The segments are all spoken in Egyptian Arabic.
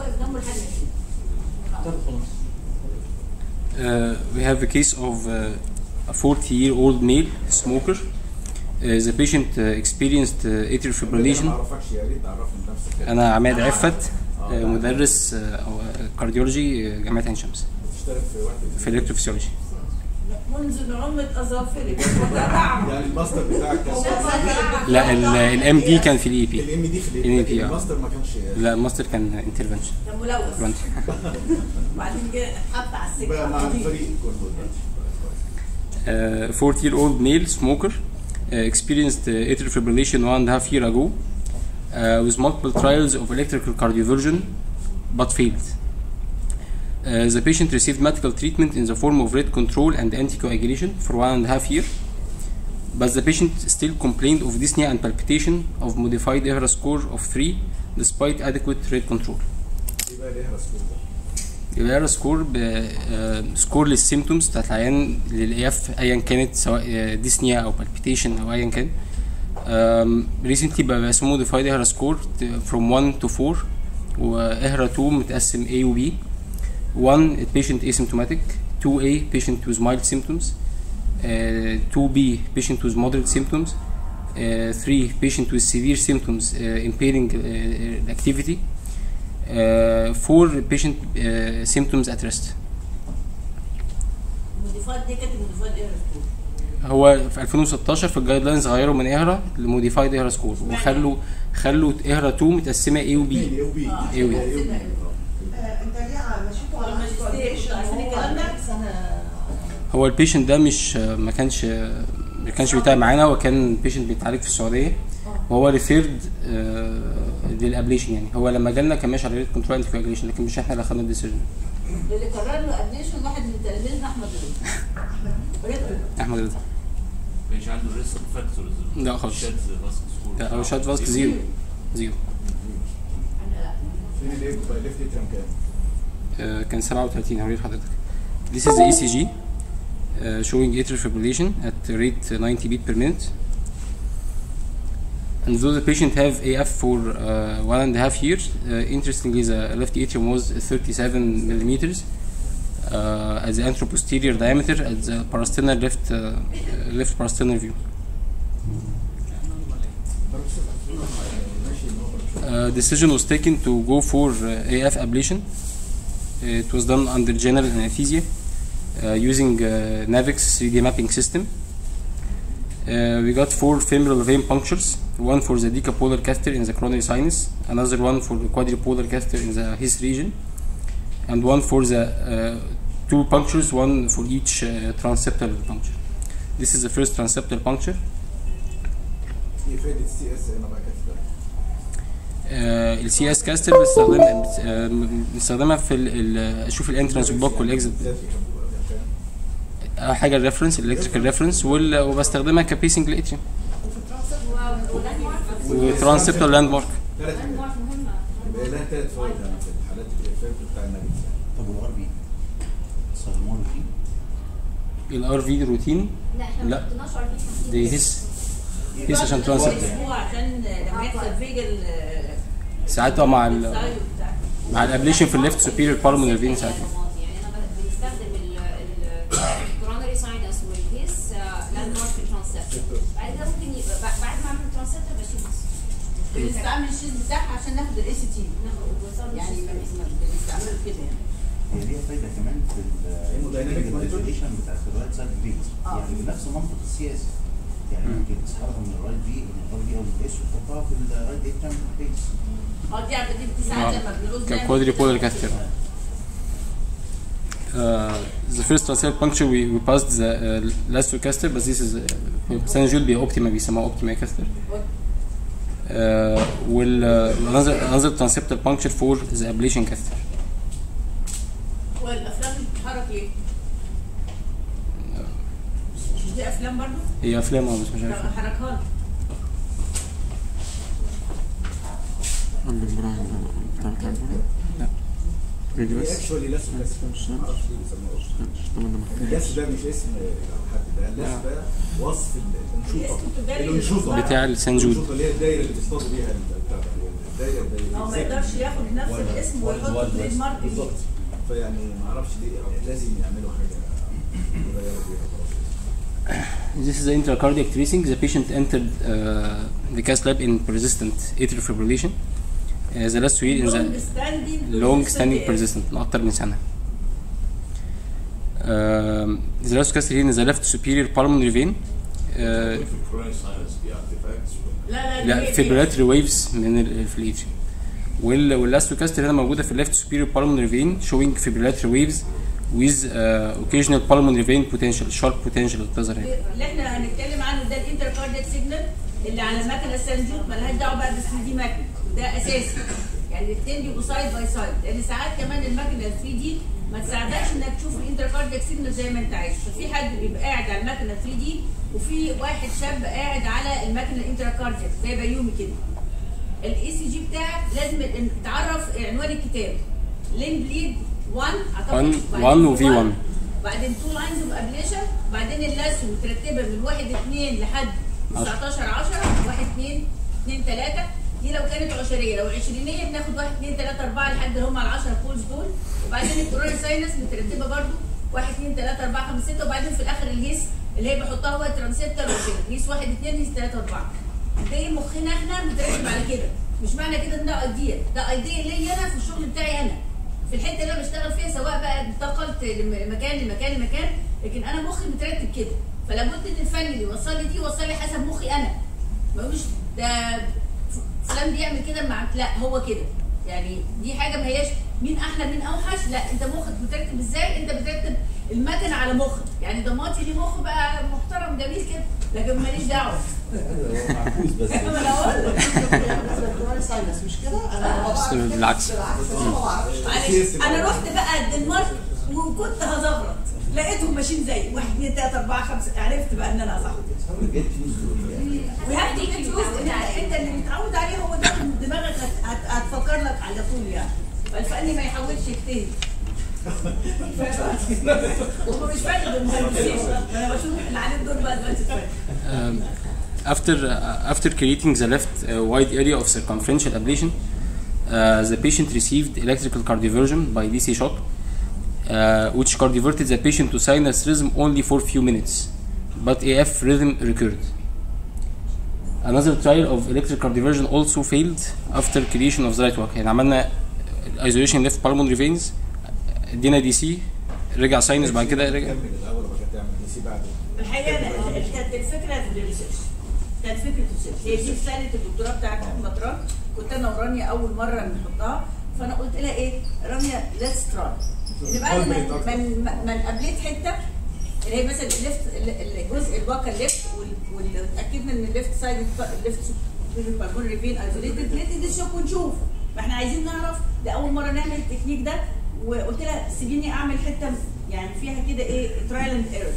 واقف جنبه لحد ما يشوف. طب خلاص Uh, we have a case of uh, a 40 year old male smoker. Uh, the patient uh, experienced uh, atrial ما fibrillation. اعرفكش يا ريت تعرفني بنفسك كده. أنا عماد عفت uh, مدرس uh, أو كارديولوجي uh, جامعة عين شمس بتشترك في واحد في الإلكتروفيسيولوجي. منذ نعومة أظافري وتابعه يعني الماستر بتاعك كان لا الام دي كان في الاي بي الام دي في ال ال- AP آه. الماستر ما كانش لا الماستر كان انترفنشن كان ملوث وبعدين جه اتحط على السكة بقى مع الفريق كله uh, 40 year old male smoker uh, experienced uh, atrial fibrillation one and a half year ago uh, with multiple trials of electrical cardioversion but failed. Uh, the patient received medical treatment in the form of rate control and anticoagulation for one and a half year, but the patient still complained of dyspnea and palpitation of modified EHRA score of 3 despite adequate rate control. يبقى ليها سكور ده يبقى سكور ب سكور للسيمتومز بتاعت العيان للاف ايا كانت سواء ديسنيا او بالبيتيشن او ايا كان ريسنتلي بقى اسمه موديفايد اهرا سكور فروم 1 تو 4 واهرا 2 متقسم A و B 1 patient asymptomatic 2A patient with mild symptoms uh, 2B patient with moderate symptoms uh, 3 patient with severe symptoms uh, impairing uh, activity uh, for patient uh, symptoms at rest المضيفات دي كانت المضيفات ايه رسول هو في 2016 في الجايد لاينز غيروا من اهرا لموديفايد اهرا سكور وخلوا خلوا اهرا 2 متقسمه A و B ايه وبي A و B انت ليه مشيتوا على الماجستير عارفين الكلام ده؟ هو البيشنت ده مش ما كانش ما كانش بيتابع معانا هو كان بيشنت بيتعالج في السعوديه وهو ريفيرد للابليشن يعني هو لما جالنا كان ماشي على ريت كنترول انتي كواجوليشن لكن مش احنا اللي خدنا الديسيجن اللي قرر له اديشن واحد من تلاميذنا احمد رضا رضا احمد رضا مش عنده ريسك فاكتورز لا خالص. شات فاسك سكور لا هو شات فاسك زيرو زيرو فين الايه بقى ليفت اترم كام؟ آه، كان 37 هوري لحضرتك This is the ECG uh, showing atrial fibrillation at rate 90 beat per minute. And though the patient have AF for uh, one and a half years, uh, interestingly the left atrium was 37 millimeters uh, at the anteroposterior diameter at the parasternal left uh, left parasternal view. Uh, decision was taken to go for uh, AF ablation. It was done under general anesthesia uh, using uh, Navix 3D mapping system. Uh, we got four femoral vein punctures, one for the decapolar catheter in the coronary sinus, another one for the quadripolar catheter in the his region, and one for the uh, two punctures, one for each uh, transeptal puncture. This is the first transeptal puncture. ايه فايده السي اس هنا بقى كده السي اس كاستر بستخدم آه، بنستخدمها في ال- ال- اشوف الانترنس والباك والاكزit بالذات بيحبوا بقى فاهم؟ أول حاجه الريفرنس الالكتريكال ريفرنس وبستخدمها كبيسنج لاتريوم وترانسبتال لاند مارك ثلاث يبقى لها ثلاث فوائد انا في الحالات الفايده بتاع النبي طب والار بي استخدموها له فيه الار في روتين لا احنا لا. ما حطيناش ار في دي هيس هيس عشان ترانسبت اسبوع عشان لما يحصل فيجل ساعتها مع ال مع الابليشن في الليفت سوبيريور بالمونري فين ساعتها يعني انا ب- بنستخدم الكورونري ساينس والهيس لاند مارك ترانسبت بعد كده ممكن يبقى بع- بعد ما اعمل ترانسبت بشيل بس بنستعمل الشيت بتاعها عشان ناخد الاي سي تي ناخد يعني ما بنسمع- بنستعمله كده يعني هي ليها فايده كمان في Hemodynamic monitoring. الفيزيشن بتاعت الرايت سايد فيز آه. يعني بنفس منطق السي اس يعني مم. ممكن تسحبها من الرايت في من الار في او من الاس وتحطها في الرايت اترم فيز اه دي عارفه دي ساعات لما بنعوز نعمل كquadripolar كده. catheter. Uh, the first transient puncture we, we passed the uh, last caster but this is uh, San Jules بي optima بيسموها optima caster. Uh, وال uh, another another transeptal puncture for the ablation catheter. والافلام بتتحرك ليه؟ مش دي افلام برضه؟ هي افلام أو مش مش عارف طب حركها لي. Reverse. اكشولي لاس وكاس ما اعرفش ليه بيسموه اللاس ده مش اسم حد ده اللاس ده وصف الانشوطه الاسم التجاري الانشوطه بتاع السان جود الانشوطه اللي هي الدايره اللي بيصطادوا بيها البتاع ده الدايره الدايره هو ما يقدرش ياخد نفس الاسم ويحط تريد مارك بالظبط فيعني ما اعرفش ليه لازم يعملوا حاجه يغيروا بيها خلاص This is the intracardiac tracing. The patient entered uh, the CAS lab in persistent atrial fibrillation. Uh, the last week in the long standing persistent من أكتر من سنة. Um, the last case here in the left superior pulmonary vein. Uh, في الكوروني ساينس دي ارتيفاكتس لا لا لا دي- فيبريلاتري ويفز من ال- في الاتريوم وال واللاستوكاستر هنا موجوده في الليفت superior pulmonary vein showing fibrillatory waves with uh, occasional pulmonary vein potential sharp potential بتظهر هنا اللي احنا هنتكلم عنه ده الانتركارديك سيجنال اللي على المكنه السنجوت مالهاش دعوه بقى بال دي مكنه وده اساسي يعني الاثنين بيبقوا سايد باي سايد لان ساعات كمان المكنه ال 3 دي ما تساعدكش انك تشوف الانتركارديك سيجنال زي ما انت عايز ففي حد بيبقى قاعد على المكنه 3 دي وفي واحد شاب قاعد على المكنه الانتركارديك زي بيومي كده الاي سي جي بتاعك لازم ال- تعرف عنوان الكتاب لين بليد 1 One- بعدين one و V1. بعدين تو لاينز اوف ابليشن بعدين اللاسو مترتبه من 1 2 لحد 19 10 1 2 2 3 دي لو كانت عشريه لو عشرينيه بناخد 1 2 3 4 لحد اللي هم ال 10 بولز دول وبعدين الكوروني ساينس مترتبه برضو 1 2 3 4 5 6 وبعدين في الاخر الهيس اللي هي بحطها هو الترانسيبتر وكده هيس 1 2 هيس 3 4 ده مخنا احنا مترتب على كده مش معنى كده ان ده ايديا ده ايديا ليا انا في الشغل بتاعي انا في الحته اللي انا بشتغل فيها سواء بقى انتقلت لمكان لمكان لمكان لكن انا مخي مترتب كده فلا بد ان الفني اللي يوصل لي دي يوصل لي حسب مخي انا ما يقولش ده ف- فلان بيعمل كده مع لا هو كده يعني دي حاجه ما هياش مين احلى مين اوحش لا انت مخك مترتب ازاي انت بترتب المكنه على مخك يعني ضماتي ليه مخ بقى محترم جميل كده لكن ماليش دعوه معكوس بس ما انا اقول لك الكوروني ساينس مش كده؟ انا بس بالعكس. بالعكس بس أنا ما بعرفش معلش انا رحت بقى الدنمارك وكنت هزغرط لقيتهم ماشيين زي واحد اثنين ثلاثة أربعة خمسة عرفت بقى إن أنا صح جيت يوز يعني وهات لي تشوف إن أنت اللي متعود عليه هو ده اللي دماغك هت- هت- هتفكر لك على طول يعني فالفني ما يحاولش يجتهد هو مش فاهم بالمهندسين انا بشوف اللي عليه الدور بقى دلوقتي فاهم Um, after uh, after creating the left uh, wide area of circumferential ablation, uh, the patient received electrical cardioversion by DC shock, uh, which cardioverted the patient to sinus rhythm only for few minutes, but AF rhythm recurred. Another trial of electric cardioversion also failed after creation of the right walk. يعني عملنا isolation left pulmonary veins ادينا دي سي رجع ساينس بعد كده رجع كمل الاول وبعد كده تعمل دي سي بعد الحقيقه أنا- كانت الفكره في الريسيرش كانت فكره الريسيرش هي دي رساله الدكتوراه بتاعت احمد ران كنت انا ورانيا اول مره نحطها فانا قلت لها ايه رانيا ليتس تراي ان بعد ما من من قابلت حته اللي هي مثلا الليفت الجزء الواكا الليفت واتاكدنا ان الليفت سايد الليفت بالبالمونري فين ايزوليتد لقيت دي شوك ونشوف ما احنا عايزين نعرف ده اول مره نعمل التكنيك ده وقلت لها سيبيني اعمل حته يعني فيها كده ايه ترايل اند ايرور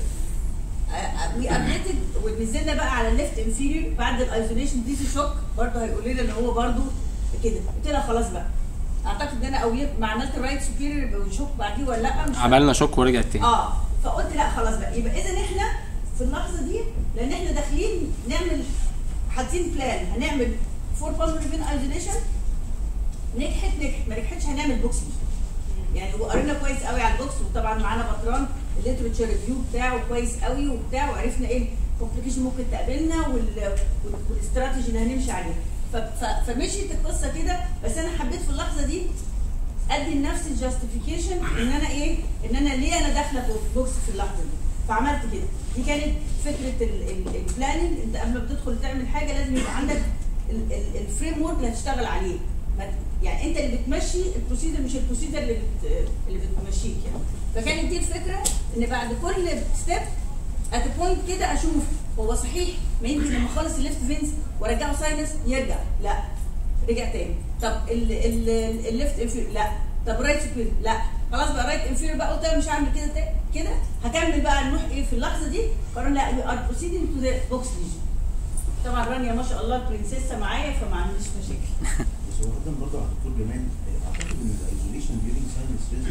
وي ابديتد ونزلنا بقى على الليفت انفيريور بعد الايزوليشن دي شوك برضه هيقول لنا ان هو برضه كده قلت لها خلاص بقى اعتقد ان انا او ما عملت الرايت سوبيريور يبقى شوك بعديه ولا لا مش عملنا شوك ورجع تاني اه فقلت لا خلاص بقى يبقى اذا احنا في اللحظه دي لان احنا داخلين نعمل حاطين بلان هنعمل فور بالمونري فين ايزوليشن نجحت نجحت ما نجحتش هنعمل بوكس يعني وقرينا كويس قوي على البوكس وطبعا معانا بطران الليترشر ريفيو بتاعه كويس قوي وبتاع وعرفنا ايه الكومبليكيشن ممكن تقابلنا وال- وال- والاستراتيجي اللي هنمشي عليها ف- ف- فمشيت القصه كده بس انا حبيت في اللحظه دي ادي لنفسي الجاستيفيكيشن ان انا ايه ان انا ليه انا داخله في بوكس في اللحظه دي فعملت كده دي كانت فكره البلاننج انت قبل ما بتدخل تعمل حاجه لازم يبقى عندك الفريم ورك اللي هتشتغل عليه ما ت- يعني انت اللي بتمشي البروسيدر مش البروسيدر اللي بت اللي بتمشيك يعني فكانت دي الفكره ان بعد كل ستيب ات بوينت كده اشوف هو صحيح ما يمكن لما اخلص الليفت فينز وارجعه ساينس يرجع لا رجع تاني طب ال- ال- الليفت انفير لا طب رايت سوبير لا خلاص بقى رايت انفير بقى قلت انا مش هعمل كده تا- كده هكمل بقى نروح ايه في اللحظه دي قررنا لا وي ار بروسيدنج تو ذا بوكس ليجن طبعا رانيا ما شاء الله البرنسيسه معايا فما عنديش مشاكل بس هو قدام برضه على الدكتور جمال آه، اعتقد ان الايزوليشن ديورنج ساينس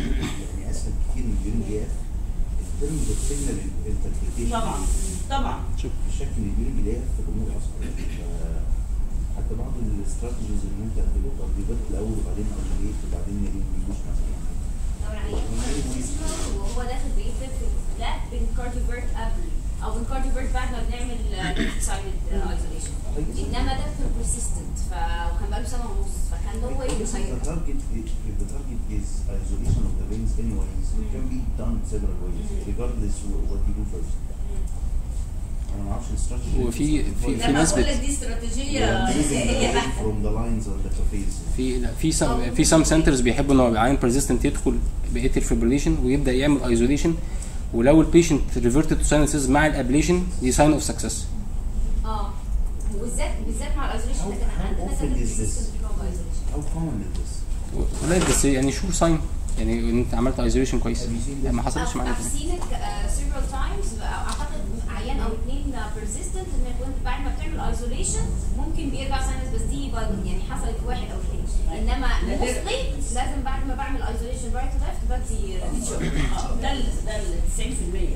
الهيرنج هيرنج اي اف الترمز اوف سيجنال انتربريتيشن طبعا طبعا شوف الشكل من الهيرنج اي اف في الامور اصلا ف- حتى بعض الاستراتيجيز اللي انت هتبقى تربيبات الاول وبعدين ارجليت وبعدين نريد بيدوس مثلا لو العيان وهو داخل بيكتب لا بنكارديوفيرت قبل او بنكارديوفيرت بعد ما بنعمل سايلنت ايزوليشن انما ده كان persistent ف وكان بقاله سنه ونص فكان هو If the يتغير target, if if the target is isolation of the veins anyways, it can be done several ways, regardless wh- what you do first. أنا ما أعرفش الاستراتيجي. وفي- في- ده في ناس بقول بت- لك دي استراتيجيه نسائيه بحته from the lines on the surface. في لا في سم في سم سنترز بيحبوا ان هو يبقى عين بريزيستنت يدخل بقيه الفيبريليشن ويبدا يعمل ايزوليشن ولو البيشنت ريفرتد تو ساينسز مع الابليشن دي ساين اوف سكسس اه وبالذات بالذات مع الايزوليشن How- لكن how عندنا often كان is this? persistent trauma isolation. How common is this? قليل بس يعني شور ساين يعني انت عملت ايزوليشن كويس Have you seen this? ما حصلش معانا I've كده. seen it uh, several times اعتقد عيان او اثنين persistent انك وانت بعد ما بتعمل isolation ممكن بيرجع ساينس بس دي برضه يعني حصلت في واحد او اثنين انما نادر. mostly لازم بعد ما بعمل isolation right to left بدي آه، ده ال ده ال 90%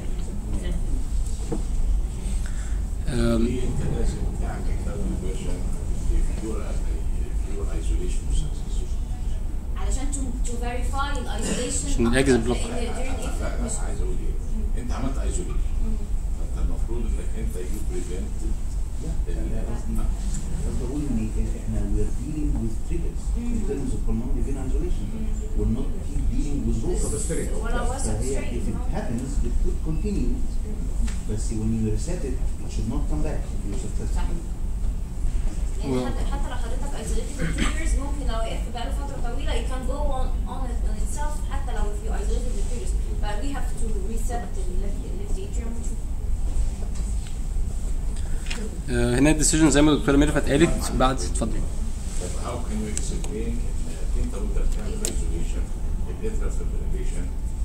أم، ليه انت لازم تعمل كالكوليشن لفيور فيور ايزوليشن وسكسس علشان to, to verify الايزوليشن عشان الإجز بلوك. لا لا عايز اقول ايه انت عملت ايزوليشن فانت المفروض انك انت يو بريفنت لا لا قصدي قصدي أقول إن إحنا we're dealing with triggers in terms of pulmonary vein isolation. We're not keep dealing with root Substrate. ولا هو فهي if it substrate happens it could continue بس when you reset it it should not come back if you're successful. يعني حتى حتى لو حضرتك isolated the triggers ممكن لو وقف بقاله فترة طويلة it can go on on, it, on itself حتى لو if you isolated the triggers but we have to reset the left left atrium ونشوف آه، هنا الديسيجن زي ما الدكتوره ميرفت قالت بعد اتفضل طب هاو كان يو اكسبلين انك انت وانت بتعمل ايزوليشن الاترا فيبريليشن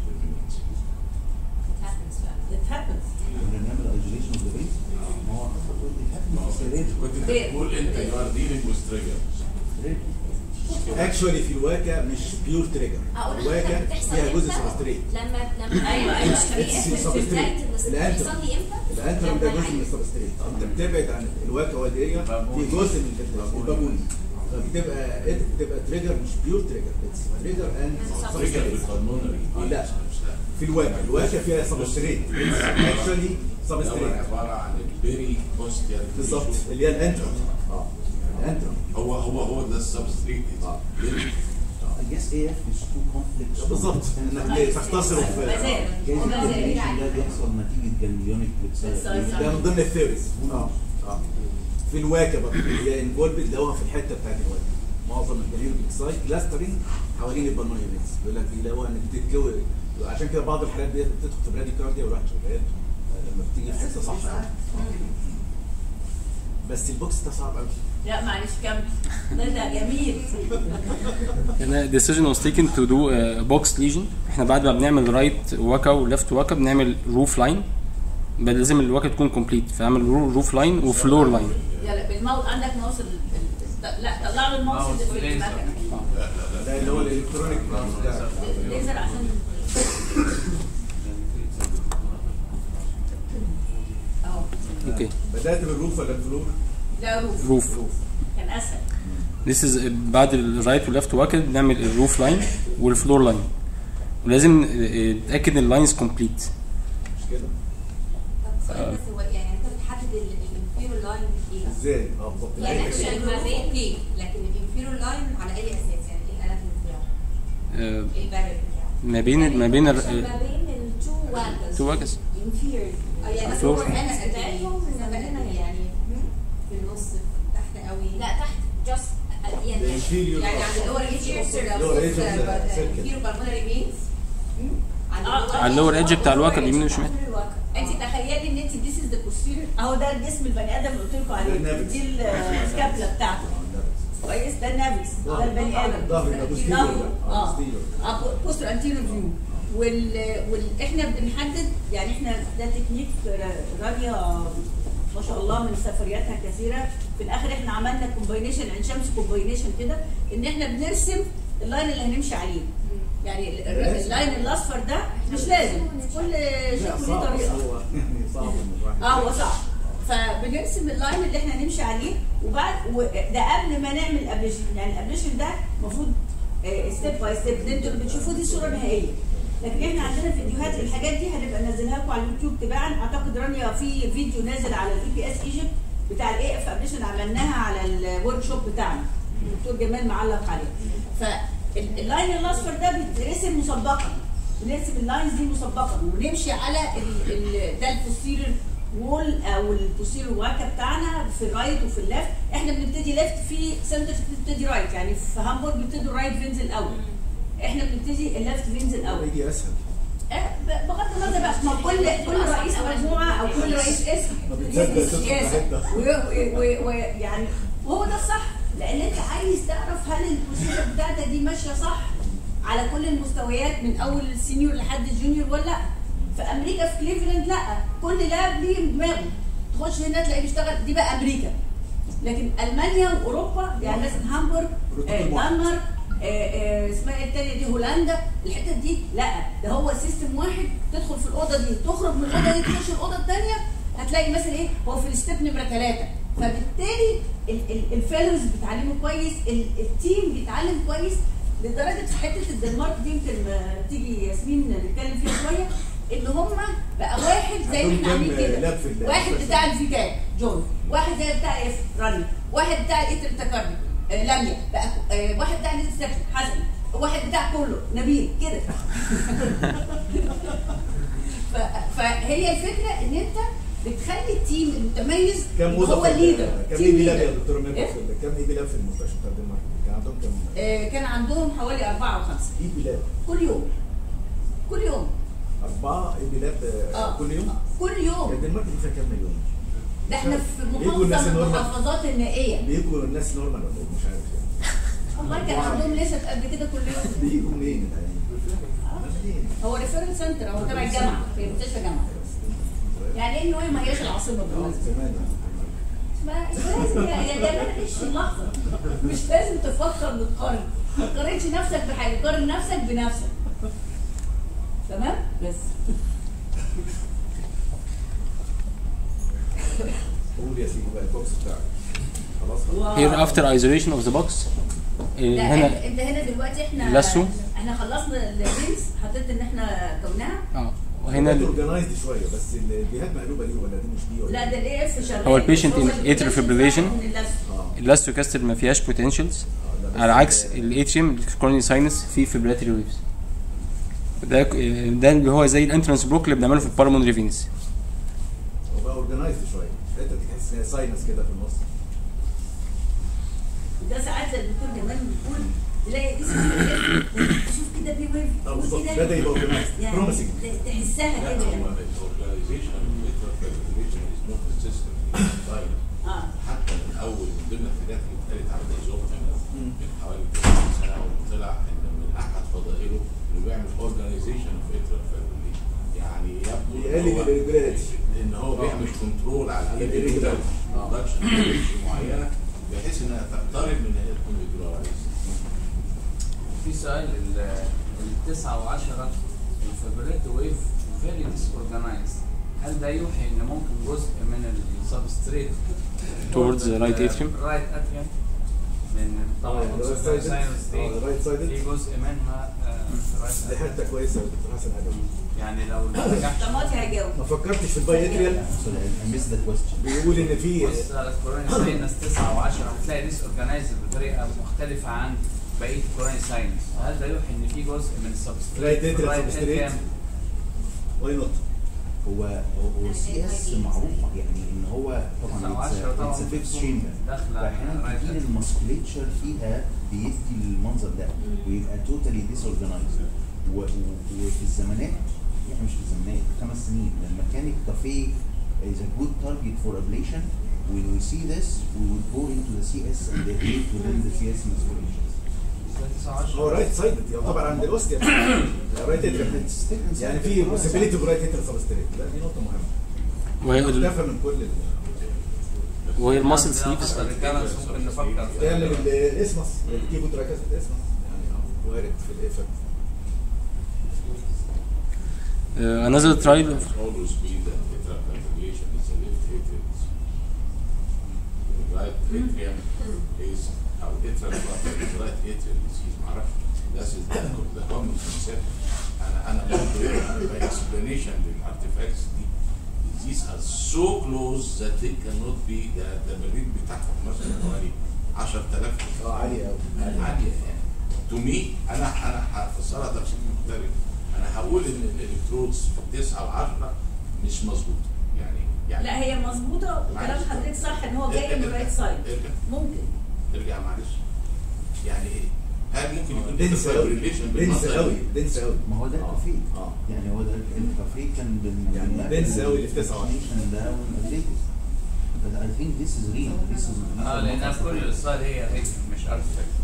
it happens فعلا it happens كنا بنعمل isolation of the veins ما هو it happens بس rare. كنت انت بتقول انت يو ار ديلينج وذ تريجرز rare. اكشولي في الواكا مش بيور تريجر اقول الواكا لحضرتك بتحصل فيها جزء امتى؟ سبستريت لما لما أيوة، أيوة. It's- It's it's substrate. في بداية الاستيج الأنترم. بيحصل لي امتى؟ الانترم ده لما جزء من العين- السبستريت انت بتبعد عن الواكا والاريا في جزء من البابوني فبتبقى إيه؟ بتبقى تريجر مش بيور تريجر اتس تريجر اند تريجر بالبلمونري لا. في الواكا الواكا فيها سبستريت اكشولي دوت سبستريت عباره عن البيري بوستير بالظبط اللي هي الانترم اه الانترم هو هو هو ده السبستريت آه. I guess AF is too complex. بالظبط انك تختصره في مزاج جايز مزاج الكومبليكيشن ده بيحصل نتيجة جانجليونيك بالظبط. ده من ضمن الثيوريز اه اه في الواكا برضه هي انفولد اللي هو في الحته بتاعت الواكا معظم الجليل بيكسايد كلاسترنج حوالين البلمونري فينز بيقول لك اللي هو انك بتتكوي عشان كده بعض الحالات دي بتدخل في براديكارديا والواحد شغال آه، لما بتيجي في حته صح يعني. بس البوكس ده صعب قوي لا معلش كمل ده ده جميل هنا decision was taken to do a box lesion احنا بعد ما بنعمل رايت واكا وليفت واكا بنعمل روف لاين بل لازم الواكا تكون كومبليت فاعمل روف لاين وفلور لاين يلا بالماوس عندك ماوس ال- ال- لا طلع له الماوس اللي في المكنه ده اللي هو الالكترونيك ده. الليزر عشان اهو اوكي بدات بالروف ولا الفلور؟ ده روف روف كان اسهل This is بعد الرايت والليفت واكا بنعمل الروف لاين والفلور لاين ولازم اه، نتاكد ان اللاينز كومبليت مش كده؟ طب سؤال بس هو يعني انت بتحدد الانفيرو لاين ايه؟ ازاي؟ اه بالظبط يعني الحتة دي. عشان ما بين اوكي لكن الانفيرو لاين على اي اساس يعني ايه الاناتومي بتاعه؟ اه، ايه البارير بتاعه؟ ما بين ما بين ما بين التو واجز تو واكس انفيريور يعني الفلور. هو انا بتاعتهم بتاعتهم إن يعني في النص تحت قوي لا تحت جاست يعني الانفيريور يعني عند اللور ايدج Lower edge of the circle. انفيريور بالمونري فينز على اللور ايدج بتاع الواكا اليمين والشمال انت تخيلي ان انت ذيس از ذا بوستيريور اهو ده جسم البني ادم اللي قلت لكم ده عليه النابلس. دي السكابلا بتاعته كويس ده النابلس ده البني ادم ظهر يبقى posterior ظهره. ده. اه آه، posterior. اه بوستر انتيريور فيو وال... وال... احنا بنحدد يعني احنا ده تكنيك رانيا ما شاء الله من سفرياتها كثيره في الاخر احنا عملنا كومباينيشن عين شمس كومباينيشن كده ان احنا بنرسم اللاين اللي هنمشي عليه يعني ال- ال- اللاين الاصفر ده مش لازم كل لا شيء ليه صعب طريقه هو يعني صعب إن الواحد- اه هو صعب فبنرسم اللاين اللي احنا هنمشي عليه وبعد وده قبل ما نعمل الابليشن يعني الابليشن ده المفروض ستيب باي ستيب اللي انتوا اللي بتشوفوه دي الصوره النهائيه لكن احنا عندنا فيديوهات الحاجات دي هنبقى ننزلها لكم على اليوتيوب تباعا اعتقد رانيا في فيديو نازل على الاي بي اس ايجيبت بتاع الاي اف ابليشن عملناها على الورك شوب بتاعنا الدكتور جمال معلق عليه فاللاين الاصفر ده بيترسم مسبقا بنرسم اللاينز دي مسبقا ونمشي على ال ال ده البوستيريور وول او البوستيريور واكا بتاعنا في الرايت وفي الليفت احنا بنبتدي ليفت في سنتر بنبتدي رايت يعني في هامبورج بيبتدوا الرايت فينز الاول احنا بنبتدي الليفت فينز الاول يجي اسهل آه، ب- بغض النظر بقى ما كل كل رئيس مجموعه او كل رئيس اسم ما ليه بتصدق تدخل سياسه حتة. ويعني وهو ده الصح لان انت عايز تعرف هل البروسيجر بتاعتك دي ماشيه صح على كل المستويات من اول السينيور لحد الجونيور ولا لا في امريكا في كليفلاند لا كل لاب ليه دماغه تخش هنا تلاقيه بيشتغل دي بقى امريكا لكن المانيا واوروبا يعني مثلا هامبورغ آه، بروتوكول واحد. دنمارك آه، آه، اسمها ايه التانية دي هولندا الحتت دي لا ده هو سيستم واحد تدخل في الاوضه دي تخرج من الاوضه دي تخش الاوضه الثانيه هتلاقي مثلا ايه هو في الستيب نمره ثلاثه فبالتالي الفيلوز بيتعلموا كويس ال- التيم بيتعلم كويس لدرجه في حته الدنمارك دي يمكن آه، تيجي ياسمين نتكلم فيها شويه ان هم بقى واحد زي ما عندهم احنا عاملين كام كده لاب في ال- واحد في بتاع الفيكاك جون واحد زي بتاع اف راني واحد بتاع الايتر تكرني آه لميا بقى آه واحد بتاع الايتر سكشن حسن واحد بتاع كله نبيل كده ف- فهي الفكره ان انت بتخلي التيم المتميز كم هو موظف الليدر كم تيم اي بي لاب ليدر. يا دكتور ميرفت إيه؟ كم اي بي لاب في المستشفى بتاع الدنمارك كان عندهم كم آه كان عندهم حوالي أربعة أو خمسة اي بي لاب كل يوم كل يوم أربعة اي بي لاب آه، اه كل يوم كل يوم الدنمارك دي فيها كام مليون؟ ده احنا في بيجوا الناس محافظة من النورمال. المحافظات النائية بيجوا الناس نورمال ولا إيه؟ مش عارف يعني والله كان عندهم نسب قد كده كل يوم بيجوا منين العيال؟ منين؟ هو ريفيرال سنتر هو تبع الجامعه في مستشفى جامعه يعني انه هي ما هياش العاصمه اه بالمناسبه زمان ما مش لازم يا يا جماعه عيش في اللحظه مش لازم تفكر وتقارن ما تقارنش نفسك بحاجه قارن نفسك بنفسك تمام بس قول يا سيدي بقى البوكس بتاعك خلاص here after isolation of the box إيه، لا هنا انت- انت هنا دلوقتي احنا لسو. احنا خلصنا البينز حطيت ان احنا كوناها اه وهنا ال- اورجنايزد شويه بس الجهات مقلوبه ليه ولا دي مش دي ولا لا ده الاي اف شغال هو البيشنت بس in ال- atrial fibrillation. من اللثة. اه اللاستوكاستر ما فيهاش بوتنشالز آه، لا، بس على عكس ال- الاتريوم الكوروني ساينس فيه فيبراتري ويفز ده ده اللي هو زي الانترنس بلوك اللي بنعمله في البارامونري فينز هو بقى اورجنايزد شويه الحته دي تحس ان هي ساينس كده في النص ده ساعات زي الدكتور جمال بيقول تلاقي اسمه شوف كده بي ويف اه بالظبط وكده بدا يبقى اورجنايزد يعني بروميسنج ت- تحسها لا كده يعني هو الاورجنايزيشن والفيبريشن از نوت سيستم اه حتى من اول من ضمن الحاجات اللي اتقالت على الايزوب من حوالي 30 سنه وطلع ان من احد فضائله انه بيعمل اورجنايزيشن في فيبريشن يعني يبدو إن يقلل هو- الريجولاريتي. ان هو بيعمل كنترول على على الريجولار الirregular. آه. برودكشن معينه بحيث انها تقترب من ان هي تكون ريجولارايز في سؤال ال- التسعة وعشرة الفبريت ويف فيري ديس اورجنايزد هل ده يوحي ان ممكن جزء من السبستريت Towards the right atrium؟ رايت اتريوم لان طبعا اه يعني الساينس رايت دي سايدد رايت سايدد في جزء منها رايت دي حته كويسه يا دكتور حسن عجبني يعني لو ما نجحش طماطي هيجاوب ما فكرتش في البايتريال Sorry, I I missed the question. بيقول ان في بص على الكوروني ساينس 9 و10 هتلاقي ديس اورجنايزد بطريقه مختلفه عن بقيه الكوروني ساينس هل ده يوحي ان في جزء من السبستريت Right atrial substrate. واي نوت هو هو هو سي اس معروف يعني ان هو طبعا وعشرة طبعا اتس فيكس تشامبر داخله واحيانا رايت كتير الماسكوليتشر فيها بيدي المنظر ده ويبقى توتالي ديس اورجنايزد وفي الزمانات يعني مش في الزمانات خمس سنين لما كان الكافيه is a good target for ablation when we see this we would go into the CS and they ablate within the CS musculature هو رايت سايدد يعتبر عند الاوستيا رايت اتريال يعني في possibility of رايت اتريال سبستريت ده دي نقطه مهمه وهي ال- مختلفه من كل ال- وهي الماسل سليفز ممكن نفكر في تعمل الاسمس الكيبو تراكاس الاسمس يعني اه وارد في الايفكت Uh, another trial of It's always be that atrial fibrillation is a left atrium. The right atrium is أو atrial fibrilation is right atrial disease معرفش That is the, the common concept. أنا أنا برضه by explanation للارتفاكتس دي these are so close that they cannot be the the بريد بتاعهم مثلا حوالي 10000 اه عالي قوي عالية يعني تو مي انا انا هفسرها تفسير مختلف انا هقول ان الالكترودز في 9 و10 مش مظبوطه يعني يعني لا هي مظبوطه وكلام معلش. حضرتك صح ان هو جاي من الرايت سايد ارجع ممكن ارجع معلش يعني ايه هل ممكن يكون دنس قوي fibrillation دنس بالمنظر قوي ده؟ دنس قوي ما هو ده آه. الكافيه اه يعني هو ده الكافيه كان بال يعني بالماء dense أوي اللي في تسعة وعشرين. والcombination ده والاتليتكس but I think this is real this is اه لانها في كل الاسرائيل هي هيك مش ارتفاكت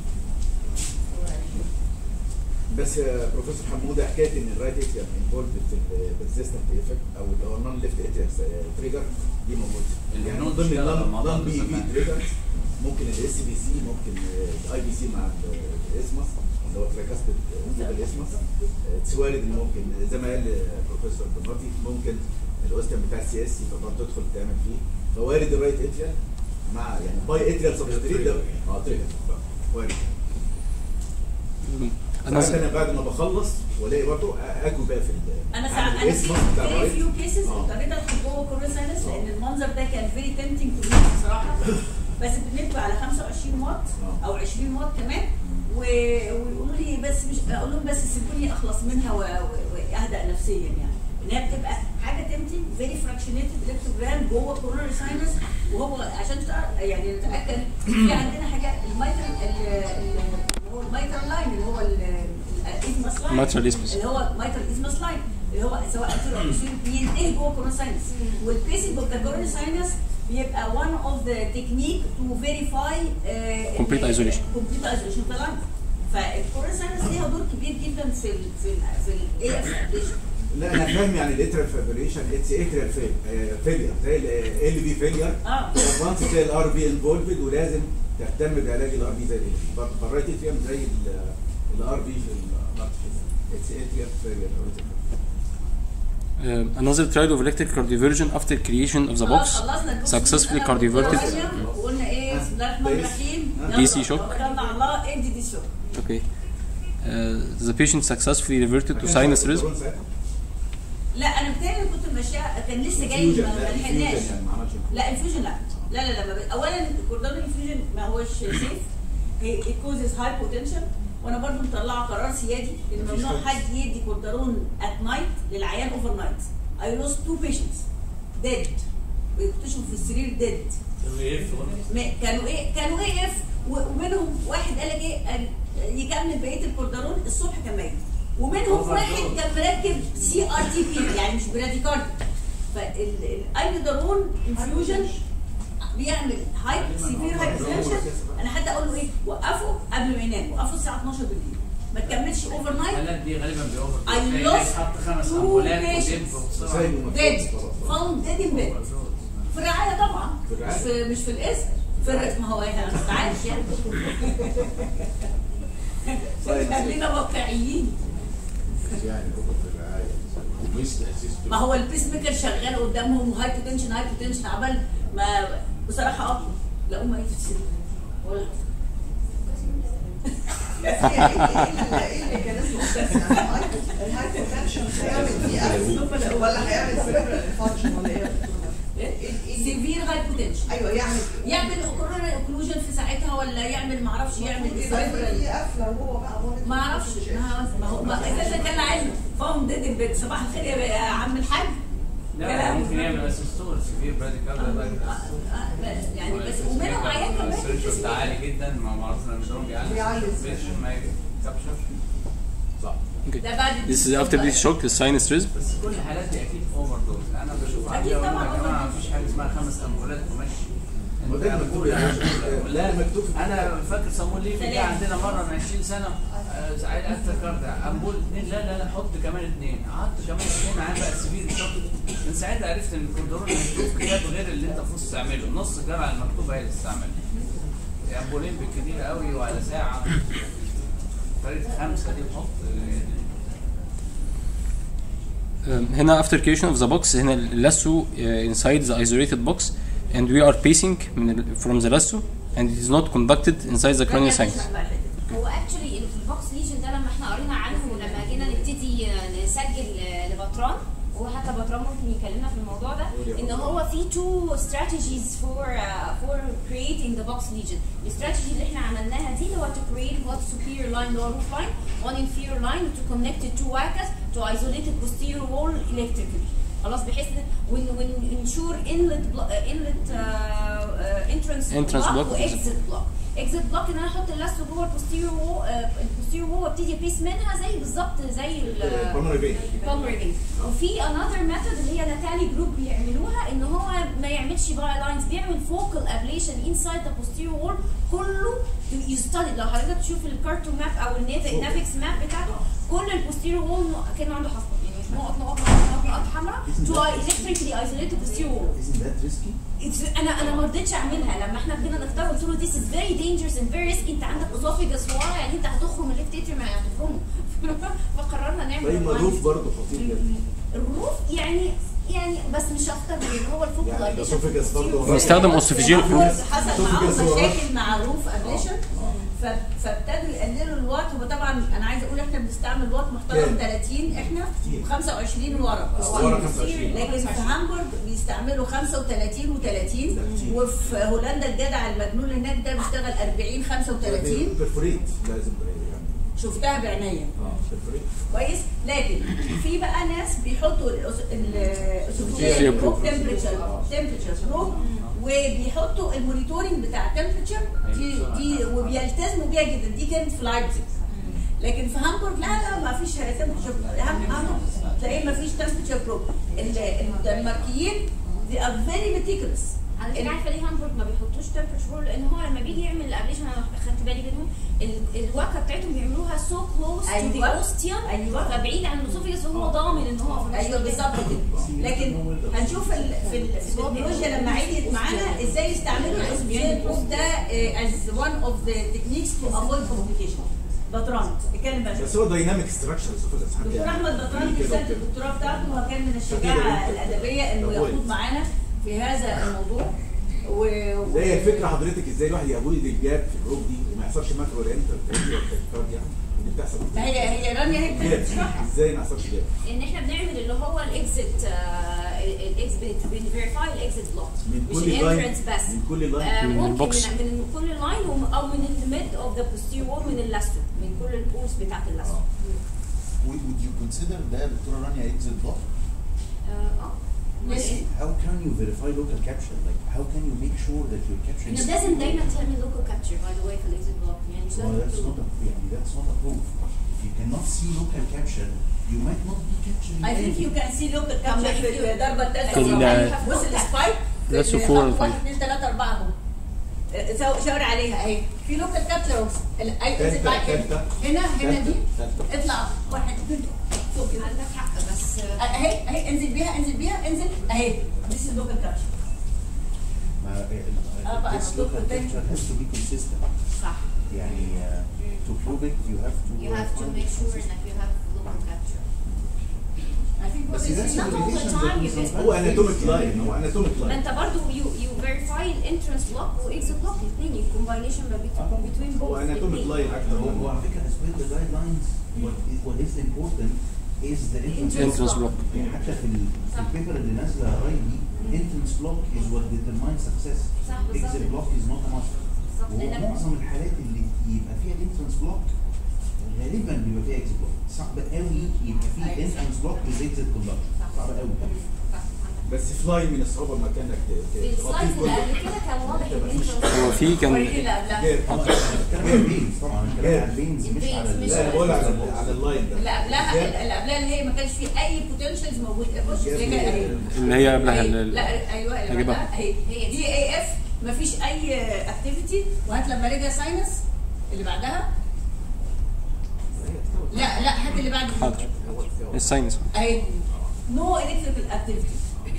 بس يا بروفيسور حموده حكايه ان الرايت اتريم انفولد في البرسيستنت ايفكت او اللي هو النون ليفت اتريم تريجر دي موجوده يعني الهنود من ضمن اشتغلوا النون مع بعض نون بي في زمان. تريجرز ممكن الاس بي سي ممكن الاي بي سي مع الاسمس اللي هو تراكاستد الاسمس تسوارد اللي ممكن زي ما قال بروفيسور بنوتي ممكن الاوستم بتاع السي اس يبقى برضه تدخل تعمل فيه فوارد الرايت اتريم مع يعني باي اتريال سبستريت ده اه تريجر وارد ساعات another انا بعد ما بخلص والاقي برضه اجوا بقى في ال- انا عند ساعات انا الاسم بتاع في الرايت. فيو كيسز آه. اضطريت ادخل جوه كورونا ساينس آه. لان المنظر ده كان فيري تمتنج تو بصراحه بس بنبقى على 25 واط آه. او 20 واط كمان و- ويقولوا لي بس مش اقول لهم بس سيبوني اخلص منها و- و- واهدأ نفسيا يعني ان هي بتبقى حاجه تمتنج فيري فراكشنيتد الكتروجرام جوه كورونا ساينس وهو عشان تع- يعني نتاكد في عندنا حاجه الميترال ال- ال- اللي هو الميترال لاين اللي هو الايثمس لاين Mitral isthmus. اللي هو مايترال ايزمس لاين اللي هو سواء anterior or posterior بينتهي جوه كورونا ساينس والبيسنج اوف ذا كورونا ساينس بيبقى one of the technique to verify uh, Complete isolation. complete isolation of the lung فالكورونا ساينس ليها دور كبير جدا في ال في ال في الاي اف لا انا فاهم يعني الاتريال فابريشن اتس اتريال فيلير زي ال بي فيلير اه وانس تلاقي الار بي انفولفد ولازم تهتم بعلاج الار بي زي ال بي فالرايت اتريم زي الار بي في الارت اتس اتريال فيلير uh, another trial of electric cardioversion after creation of the خلاص box خلصنا الجزء successfully ده. cardioverted وقلنا ايه بسم الله الرحمن دي- الرحيم دي سي شوك. توكلنا على الله ادي دي شوك okay uh, the patient successfully reverted to sinus rhythm لا انا بتهيألي كنت ماشيه كان لسه جاي ما ما لحقناش ما عملش لا انفيوجن لا لا لا لا ما ب- اولا الكوردون انفيوجن ما هوش سيف هي كوزز هاي بوتنشال وانا برضو مطلعه قرار سيادي ان مفيش ممنوع حاجة. حد يدي كوردرون ات نايت للعيان اوفر نايت اي لوست تو بيشنتس ديد بيكتشفوا في السرير ديد كانوا ايه كانوا ايه اف ومنهم واحد قال لك ايه قال يكمل بقيه الكوردرون الصبح كان ميت ومنهم Overdose. واحد كان مركب سي ار تي بي يعني مش براديكارد فالاينودرون انفيوجن بيعمل هاي سيفير هايبرتنشن انا حتى اقول له ايه وقفه قبل ما ينام وقفه الساعه 12 بالليل ما تكملش اوفر نايت الحالات دي غالبا بيوفر I تلاقي lost حط خمس two امبولات patients. ودب زي وبسرعه ديد فاوند ديد ان بيد في الرعايه طبعا في مش الرعاية. في مش في الاسم في الر- ما هو احنا ما عارف يعني طيب. خلينا واقعيين يعني هو في الرعايه ومثل اسيست ما هو البيس ميكر شغال قدامهم هاي بوتنشن هاي بوتنشن عبال ما بصراحه اه لا هم ايه في السرير ولا ايه الميكانيزم الهايبوتنشن هيعمل فيه ألف ولا هيعمل سيربرال انفاركشن ولا ايه؟ سيفير هاي بوتنشن ايوه يعمل يعمل كورونا اوكلوجن في ساعتها ولا يعمل معرفش يعمل يبقى cerebral. في قفله وهو بقى مريض ما اعرفش ما ما هو ما اساسا كان علم فهم ديد البيت صباح الخير يا يا عم الحاج لا كلام. ممكن يعمل اسيستول سيفير براديكال يعني بس ومنهم عيان كمان السيرشن ده عالي جدا ما معروف ان النظام بيعلي بيعلي السيرشن ما يكابشرش صح okay. ده بعد this is after this shock the sinus rhythm بس كل الحالات دي اكيد اوفر دوز انا بشوف أكيد عندي طبعاً يا جماعه overdose. مفيش حاجه اسمها خمس امبولات ومشي ما ده أنت مكتوب أمبولة يا باشا. لا ده مكتوب في انا فاكر صامول ليفي سلام. جه عندنا مره من 20 سنه آه، سعيد افتكر ده امبول اثنين لا لا لا حط كمان اثنين قعدت كمان اثنين معاه بقى سبيل شوك من ساعتها عرفت ان الكوردرون مكتوب كتاب غير اللي انت المفروض تستعمله نص الجامعه المكتوبه هي اللي تستعملها امبولين بالكتير قوي وعلى ساعه طريقه خمسه دي نحط Um, هنا after creation of the box هنا اللاسو uh, inside the isolated box and we are pacing من ال- from the lasso and it is not conducted inside the cranial sinus. هو اكشولي البوكس ليجن ده لما احنا قرينا عنه ولما جينا نبتدي نسجل لبطران وحتى بطران ممكن يكلمنا في الموضوع ده ان هو في تو strategies for uh, for creating the box lesion الاستراتيجي اللي احنا عملناها دي اللي هو to create what superior line اللي هو roof line one inferior line to connect it to wacas to isolate the posterior wall electrically خلاص بحيث ون ون ensure inlet blo- uh, inlet uh, uh, entrance Entrance block. واكزit بلوك اكزit بلوك ان انا احط اللاسو جوه البوستيريور وول البوستيريور وول وابتدي ابيس منها زي بالظبط زي ال البلمونري فين pulmonary vein وفي انذر ميثود اللي هي ناتالي جروب بيعملوها ان هو ما يعملش باي لاينز بيعمل فوكال ابليشن انسايد ذا posterior وول كله يستدد لو حضرتك تشوف الكارتو ماب او النافكس ماب بتاعته كل البوستيريور وول كان عنده حصبه يعني نقط نقط نقط نقط نقط حمراء تو electrically isolated posterior wall Isn't that risky? It's- انا انا ما رضيتش اعملها لما احنا جينا نختار قلت له this is very dangerous and very risky انت عندك اسوفيجاس ورا يعني انت هتخرم الليفت اتريوم يعني هتخرمه فقررنا نعمل طيب ما اللاين. الروف برضه خطير جدا الروف يعني يعني بس مش اكتر من ان هو الفوق يعني الاسوفيجاس برضه بنستخدم اوسوفيجين حصل معاهم Esophagus هو مشاكل مع روف ابليشن فابتدوا يقللوا الوات هو طبعا انا عايزه اقول احنا بنستعمل وات محترم كام؟ 30 احنا كتير. 25 ورا ورا 25. لكن في هامبورغ بيستعملوا 35 و30 وفي هولندا الجدع المجنون هناك ده بيشتغل 40 35 برفوريت لازم يعني شفتها بعينيا اه برفوريت كويس لكن في بقى ناس بيحطوا Temperature probe. التمبريتشر تمبريتشر بروب وبيحطوا المونيتورنج بتاع التمبريتشر دي دي وبيلتزموا بيها جدا دي كانت في لايبزيج لكن في هامبورغ لا لا ما فيش تمبريتشر هامبورغ تلاقيه ما فيش تمبريتشر بروب الدنماركيين they are very meticulous انا مش عارفه ليه هامبورغ ما بيحطوش تمبرتشر لان هو لما بيجي يعمل الابليشن انا خدت بالي منهم ال- الواكه بتاعتهم بيعملوها سو كلوز تو ذا أيوة. اوستيوم أيوة. فبعيد عن الاسوفيجاس وهو ضامن ان هو في ايوه بالظبط كده لكن هنشوف ال- في ال- في التكنولوجيا لما عيدت معانا ازاي يستعملوا الاوسبيان بروف ده از one of the techniques to avoid complication بطران اتكلم بقى بس هو دايناميك ستراكشر اسوفيجاس دكتور احمد بطران في رساله الدكتوراه بتاعته وكان من الشجاعه الادبيه انه يخوض معانا في هذا الموضوع و و- زي الفكره حضرتك ازاي الواحد يافويد الجاب في الروب دي وما يحصلش ماكرو انتر يعني ودي بتحصل ما هي هي رانيا هيك جاب بتشرح ازاي ما يحصلش جاب ان احنا بنعمل اللي هو الاكزit الاكزit بنفيريفاي الاكزit بلوك من مش كل لاين الانترنس بس من كل آه، لاين من ممكن البوكس. من, من كل لاين وم- او من الميد اوف ذا posterior wall من اللاسو من كل البولز بتاعت اللاسو Would, would you consider ده دكتورة رانيا exit block? اه اه Yes. How can you verify local capture? Like how can you make sure that you're capturing? مش لازم دايما تعمل local capture by the way في الاكزit بلوك يعني مش Well, لازم that's تقول- not a يعني that's not a proof. If you cannot see local capture, you might not be capturing. I think you can see local capture في الضربه في الثالثه ال- بص السبايك That's a four and five. 1 2 3 4 اهو آه، سو- شاور عليها اهي في لوكال كابتشر اهو ال- أي- انزل بقى هنا تالتة. هنا هنا دي تالتة. اطلع واحد اثنين فوق كده عندك حق بس آه، اهي اهي انزل بيها انزل بيها انزل اهي This is local capture ما- uh, آه، بقى this مطلوب local قدامي. capture has to be consistent. صح يعني uh, to prove it you have to. you have to find make sure consistency. انك you have local capture I think what بس is that's it? not all the limitations that time we you can- sometimes هو face. اناتوميك لاين هو اناتوميك ما لاين انت برضو you you verify الانترنس بلوك واكزit بلوك الاثنين combination ما between between both هو اناتوميك الاتنين. لاين اكتر هو هو على فكره as per the guidelines what is, what is important is the entrance Entrance block. يعني حتى في ال- في البيبر اللي نازله قريب دي entrance block is what determines success صح بالظبط exit block is not a must بالظبط وهو لانك معظم الحالات اللي يبقى فيها الانترنس بلوك غالبا بيبقى فيها اكزيت بلوك صعب قوي يبقى فيه أيوة. انترنس بلوك with exit conduction صعب قوي صح عندك بس فلاي من الصعوبه المكان انك ت- في ت- تغطيه السلايد اللي كله قبل كده كان واضح الانترنس هو في كان وريني اللي قبلها جاب طبعا بتكلم على البينز طبعا بتكلم على البينز مش البينز على مش ال- لا انا بقول على ال- على اللاين ده اللي قبلها جاب. اللي قبلها اللي هي ما كانش فيه اي بوتنشالز موجود بص جاب. هي كده اهي اللي هي قبلها أهي. ال- لا ايوه اللي هجيبها. بعدها اهي هي دي. دي اي اف مفيش اي اكتيفيتي وهات لما رجع ساينس اللي بعدها لا لا هات اللي بعد دي. حاضر الساينس اهي نو الكتريكال اكتيفيتي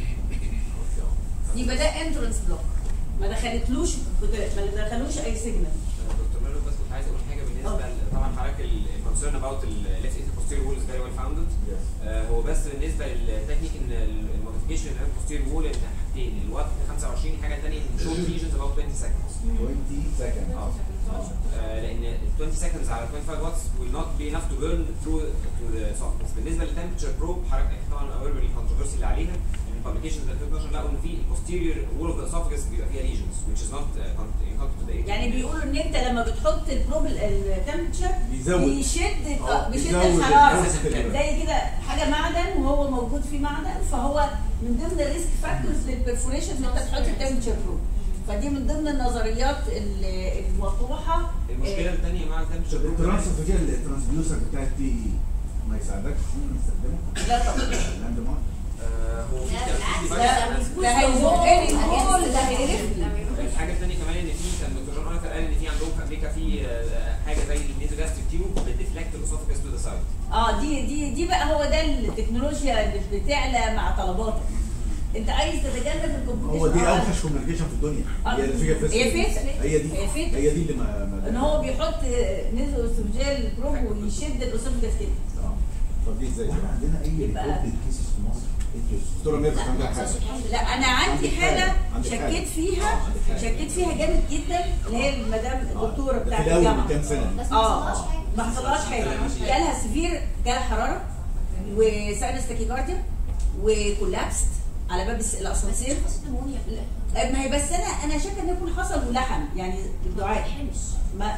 يبقى ده انترنس بلوك ما دخلتلوش ما دخلوش اي سيجنال دكتور ميرو بس كنت عايز اقول حاجه بالنسبه ل- طبعا حضرتك ال- concern about the left atrial posterior wall is very well founded آه، هو بس بالنسبه للتكنيك ان الموديفيكيشن اللي posterior wall ان حاجتين الوقت 25 حاجه ثانيه ان short lesions about 20 seconds 20 second اه آه، لان 20 seconds على 25 watts will not be enough to burn through to the sockets بالنسبه للتمبرتشر بروب حضرتك أكيد طبعا اوير بالكونتروفيرسي اللي عليها الببليكيشنز اللي 2012 لقوا ان في البوستيريور وول اوف ذا esophagus بيبقى فيها lesions which is not uh, con- in contact with the يعني بيقولوا ان انت لما بتحط البروب التمبتشر بيزود. بيشد آه، بيشد بيزود الحراره الحرارة. زي كده حاجه معدن وهو موجود فيه معدن فهو من ضمن الريسك فاكتورز للبرفوريشن ان انت تحط التمبتشر بروب فدي من ضمن النظريات ال- المطروحه المشكله الثانيه مع التمبرتشر بروب الترانسفير الترانسديوسر بتاع التي اي ما يساعدكش ان نستخدمه لا طبعا اللاند مارك آه، هو في لا، في لا device- ده هيزقني الكل ده هيقرفني الحاجه الثانيه كمان ان في كان دكتور جون ارثر قال ان في عندهم في امريكا في آه، حاجه زي النيزوجاستيك تيوب بتديفلكت الاسوفجس تو ذا سايد اه دي دي دي بقى هو ده التكنولوجيا اللي بتعلى مع طلباتك انت عايز تتجنب الكومبيتيشن هو دي آه. اوحش كوميونيكيشن في الدنيا آه. هي الفكره في هي فيت هي دي هي فيت هي دي اللي ما ما ان هو بيحط نزو اسوفجيل بروب ويشد الاسوفجس كده آه. طب دي ازاي؟ هل عندنا اي يبقى- ريبورتد كيسز في مصر؟ دكتوره ميرفت عندها حاجه لا انا عندي عندك حاله حالة. عندك حالة. شكيت فيها آه، عندك حالة. شكيت فيها جامد جدا اللي هي المدام الدكتوره ده بتاعت في الاول من الجامعه كام سنه بس ما اه حصلهاش حاجه ما حصلهاش حاجه جالها سيفير جالها حراره وساينس تاكيكارديا وكولابست على باب الس- الاسانسير حصلت نمونيا لا ما هي بس انا انا شاكه ان يكون حصل ولحم يعني ما الدعاء تحمش ما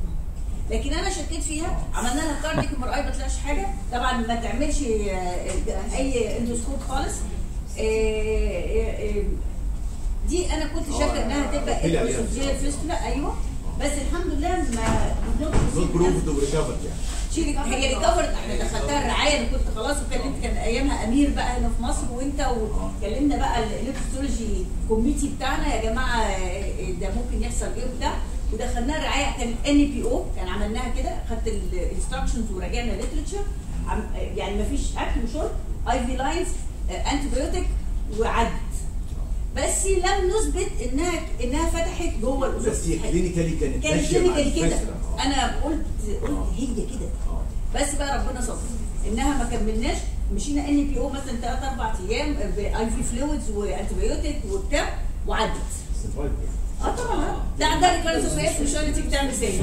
لكن انا شكيت فيها عملنا لها كارديك ام ما طلعش حاجه طبعا ما تعملش آه، اي اندوسكوب خالص آه، آه، آه، دي انا كنت شاكه انها تبقى قلت لي عليها. اندوسكوب فيستولا ايوه بس الحمد لله ما نوت بروف تو ريكفر يعني شيري هي ريكفرت احنا دخلتها الرعايه انا كنت خلاص وكلمت كان ايامها امير بقى هنا في مصر وانت وكلمنا بقى الالكترولوجي كوميتي بتاعنا يا جماعه آه، ده ممكن يحصل ايه وبتاع ودخلناها الرعايه كانت ان بي او كان عملناها كده خدت الانستراكشنز وراجعنا ليترشر يعني ما فيش اكل وشرب اي في لاينز انتي بايوتيك وعدت بس لم نثبت انها انها فتحت جوه بس الاسس هي كلينيكالي كانت كانت ماشية مع كلينيكالي كده الفكرة. آه. انا قلت قلت هي كده آه. بس بقى ربنا ستر انها ما كملناش مشينا ان بي او مثلا ثلاث اربع ايام باي في فلويدز وانتيبيوتيك وبتاع وعدت Survive يعني. اه طبعا آه. ده عندها ريكارنس اوف مش قادره تيجي تعمل زي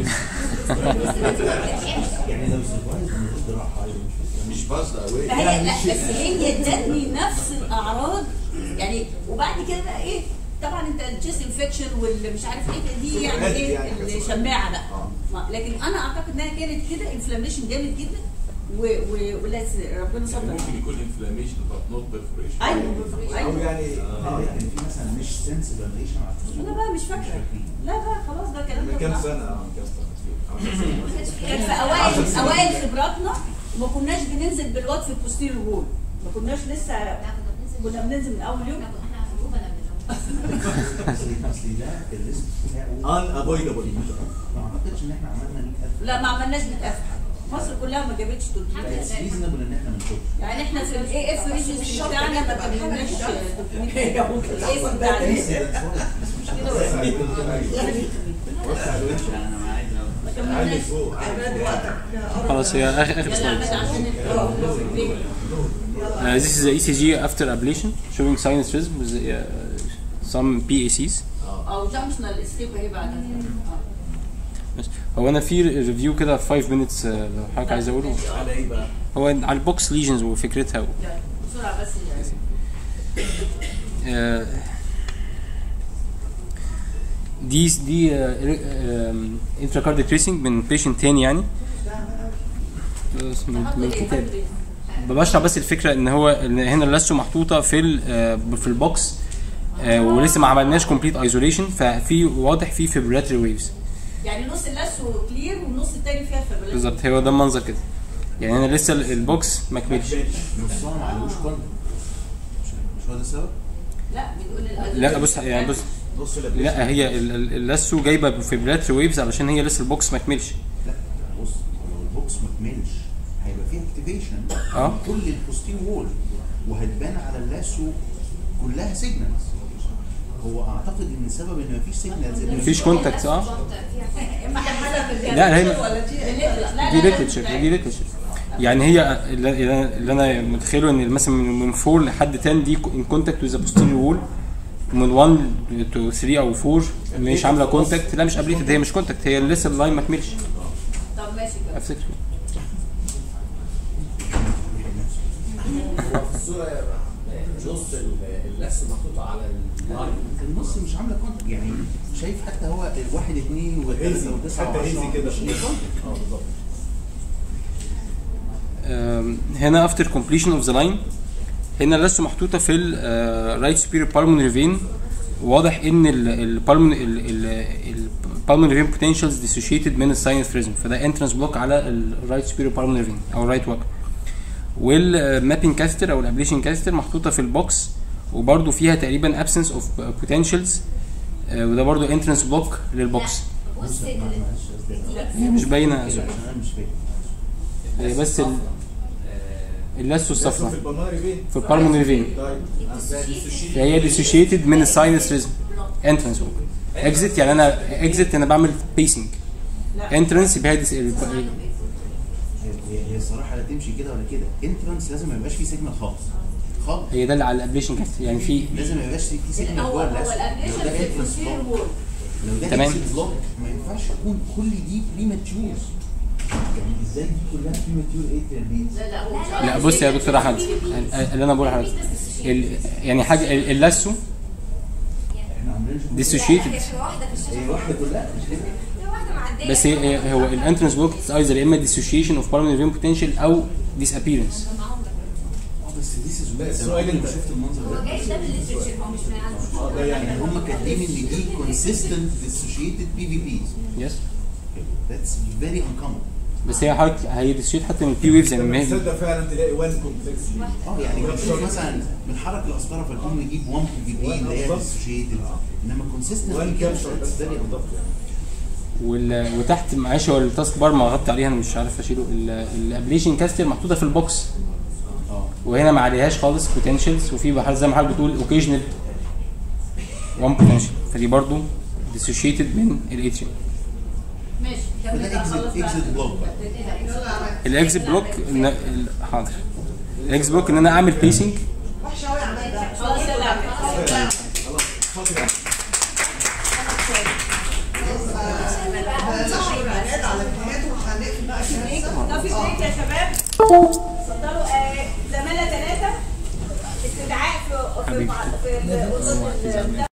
يعني لو سرفايف من غير جراحه يبقى مش مش باص اوي فهي لا بس هي ادتني نفس الاعراض يعني وبعد كده بقى ايه طبعا انت الجيست انفكشن واللي مش عارف ايه دي يعني عادي ايه يعني. الشماعه بقى آه. ما- لكن انا اعتقد انها كانت كده انفلاميشن جامد جدا و و ولا ربنا يعني ستر ممكن يكون انفلاميشن but not perforation ايوه او ايوه يعني اه يعني في مثلا مش سنسبيليشن على الفصول. انا بقى مش فاكره لا بقى خلاص ده كلام من كام ده سنه اه من كام سنه كتير. آه، كام سنة. كان في اوائل اوائل خبراتنا ما كناش بننزل بالواد في البوستير وول ما كناش لسه لا كنا بننزل كنا بننزل من اول يوم احنا كنا احنا في الجروب انا اصل اصل ده الريسك بتاعه unavoidable ما اعتقدش ان احنا عملنا 100000 لا ما عملناش بتقفل مصر كلها ما جابتش 300 بس ريزونبل ان احنا بنشوف يعني احنا في الاي اف ريجستري بتاعنا ما كملناش 300 الاي اف بتاعنا وسع الوش أيوة. وسع الوش انا ما عايز أقول. ما علي كملناش فوق علي فوق. خلاص هي اخر اخر يلا سلايد اعمل عشان Uh, this is the ECG after ablation showing sinus rhythm with uh, some PACs. او جامشنال اسكيب اهي بعدها بس هو انا في ريفيو كده في 5 minutes uh, لو حضرتك عايز اقوله على ايه بقى؟ هو على البوكس ليجنز وفكرتها و... يلا، بسرعه بس آه، دي دي انتراكارديك ريسنج من بيشنت تاني يعني بس من, من كتاب بشرح بس الفكره ان هو ان هنا اللاسو محطوطه في ال- آه، في البوكس آه، ولسه ما عملناش كومبليت ايزوليشن ففي واضح في فيبريلاتري ويفز يعني نص اللاسو كلير والنص التاني فيها فبلات بالظبط هو ده المنظر كده يعني انا لسه ال- البوكس ما كملش نصها ما عليهوش كونتنت مش مش هو ده السبب؟ لا بنقول الأدوية لا بص يعني بص نص اللي لا هي ال- ال- اللاسو جايبه فيبريلاتري ويفز علشان هي لسه البوكس ما كملش لا بص لو البوكس ما كملش هيبقى فيه اكتيفيشن اه. كل البوستير وول وهتبان على اللاسو كلها سيجنالز هو اعتقد ان السبب ان مفيش سيجنالز مفيش كونتاكت اه اما حاجه في لا، هي- ولا دي لا لا، دي لا، ليترشر لا. دي ليترشر يعني هي اللي اللي أنا- اللي انا متخيله ان مثلا من من 4 لحد 10 دي ان كونتاكت وذ بوستيريور وول من 1 تو 3 او 4 مش عامله كونتاكت لا مش ابليتد هي مش كونتاكت هي لسه اللاين ما كملش طب ماشي كده افتكر هو في الصوره نص اللثه محطوطه على اللاين النص مش عامله كونتاكت يعني شايف حتى هو واحد اثنين وثلاثه هيزي وتسعه حتى هيزي وعشرة كده مش contact. اه بالظبط أم، هنا افتر كومبليشن اوف ذا لاين هنا لسه محطوطه في الرايت سبيريور بالمونري فين واضح ان البالمونري فين بوتنشالز ديسوشيتد من الساينس فريزم فده انترنس بلوك على الرايت سبيريور بالمونري فين او الرايت واك والمابين كاستر او الابليشن كاستر محطوطه في البوكس وبرده فيها تقريبا ابسنس اوف بوتنشالز وده برده انترنس بلوك للبوكس بص هي مش باينه انا مش فاهم هي بس ال- اللثه لسه الصفراء في البلمونري فين في البالمونري فين طيب فهي ديسوشيتد من الساينس ريزم انترنس اكزيت يعني انا اكزيت انا بعمل بيسنج لا. انترنس يبقى هي ديس- هي هي- هي الصراحه لا تمشي كده ولا كده انترنس لازم ما يبقاش فيه سيجنال خالص خالص هي ده اللي على الابليشن كاست يعني في لازم ما يبقاش فيه سيجنال هو جوه هو اللثه الابليشن لو ده في entrance البوستيريور block، وول لو ده تمام. exit block ما ينفعش تكون كل دي بريماتيور يعني ازاي دي كلها بريماتيور ايه تربيت لا لا هو مش لا بص يا دكتور احمد اللي انا بقول لحضرتك ال- يعني حاجه ال- اللثه احنا عاملين شغل- ديسوشيتد هي في واحده في الشاشه هي واحده كلها مش كده هي واحده معديه بس هي هي- هو الانترنس بلوك ايزر يا اما ديسوشيشن اوف بالمونري فين بوتنشال او ديس ابيرنس اه بس ذيس از لا، السؤال انت- شفت المنظر هو ده جاي ده بالليترشر هو مش من عنده اه ده يعني يعني هم كاتبين ان دي consistent dissociated PVPs يس that's very uncommon بس هي حضرتك هي ديسوشيت حتى من البي ويفز يعني ما لما هي- تصدق فعلا تلاقي وان كومبلكس اه يعني بنشوف مثلا بنحرك القسطره فنقوم نجيب 1 بي في بي اللي هي بالظبط. ديسوشيتد انما consistent وان كابشر بس very بالظبط uncommon يعني وال... وتحت معلش هو التاسك بار ما غطي عليها انا مش عارف اشيله الابليشن كاستر محطوطه في البوكس اه وهنا ما عليهاش خالص بوتنشالز وفي بحال زي ما حضرتك بتقول اوكيجنال 1 بوتنشال فدي برضو ديسوشيتد من الاتريوم ماشي فده كمل اكزيت خلاص بقى. اكزيت بلوك بقى الاكزit بلوك إن... ال- حاضر الاكزit بلوك ان انا اعمل بيسنج وحشه قوي عملت ده خلاص يلا خلاص خلاص فاضي نشر الاعلانات على الجهات وهنقفل بقى كده ده في بريك يا شباب اتفضلوا آه، زمالة ثلاثة استدعاء في في في- في- في